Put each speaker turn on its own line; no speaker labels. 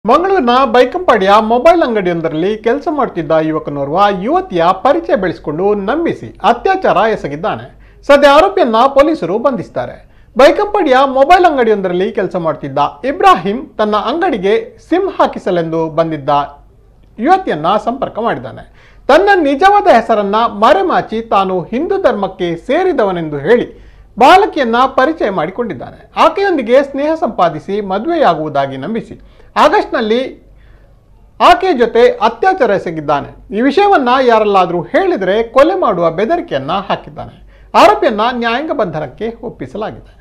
ಮಂಗಳೂರಿನ ಬೈಕಂಪಾಡಿಯ ಮೊಬೈಲ್ ಅಂಗಡಿಯೊಂದರಲ್ಲಿ ಕೆಲಸ ಮಾಡುತ್ತಿದ್ದ ಯುವಕನೋರ್ವ ಯುವತಿಯ ಪರಿಚಯ ಬೆಳೆಸಿಕೊಂಡು ನಂಬಿಸಿ ಅತ್ಯಾಚಾರ ಎಸಗಿದ್ದಾನೆ ಸದ್ಯ ಆರೋಪಿಯನ್ನ ಪೊಲೀಸರು ಬಂಧಿಸಿದ್ದಾರೆ ಬೈಕಂಪಾಡಿಯ ಮೊಬೈಲ್ ಅಂಗಡಿಯೊಂದರಲ್ಲಿ ಕೆಲಸ ಮಾಡುತ್ತಿದ್ದ ಇಬ್ರಾಹಿಂ ತನ್ನ ಅಂಗಡಿಗೆ ಸಿಮ್ ಹಾಕಿಸಲೆಂದು ಬಂದಿದ್ದ ಯುವತಿಯನ್ನ ಸಂಪರ್ಕ ಮಾಡಿದ್ದಾನೆ ತನ್ನ ನಿಜವಾದ ಹೆಸರನ್ನ ಮರೆಮಾಚಿ ತಾನು ಹಿಂದೂ ಧರ್ಮಕ್ಕೆ ಸೇರಿದವನೆಂದು ಹೇಳಿ ಬಾಲಕಿಯನ್ನ ಪರಿಚಯ ಮಾಡಿಕೊಂಡಿದ್ದಾನೆ ಆಕೆಯೊಂದಿಗೆ ಸ್ನೇಹ ಸಂಪಾದಿಸಿ ಮದುವೆಯಾಗುವುದಾಗಿ ನಂಬಿಸಿ ಆಗಸ್ಟ್ನಲ್ಲಿ ಆಕೆಯ ಜೊತೆ ಅತ್ಯಾಚಾರ ಎಸಗಿದ್ದಾನೆ ಈ ವಿಷಯವನ್ನ ಯಾರಲ್ಲಾದರೂ ಹೇಳಿದರೆ ಕೊಲೆ ಮಾಡುವ ಬೆದರಿಕೆಯನ್ನ ಹಾಕಿದ್ದಾನೆ ಆರೋಪಿಯನ್ನ ನ್ಯಾಯಾಂಗ ಬಂಧನಕ್ಕೆ ಒಪ್ಪಿಸಲಾಗಿದೆ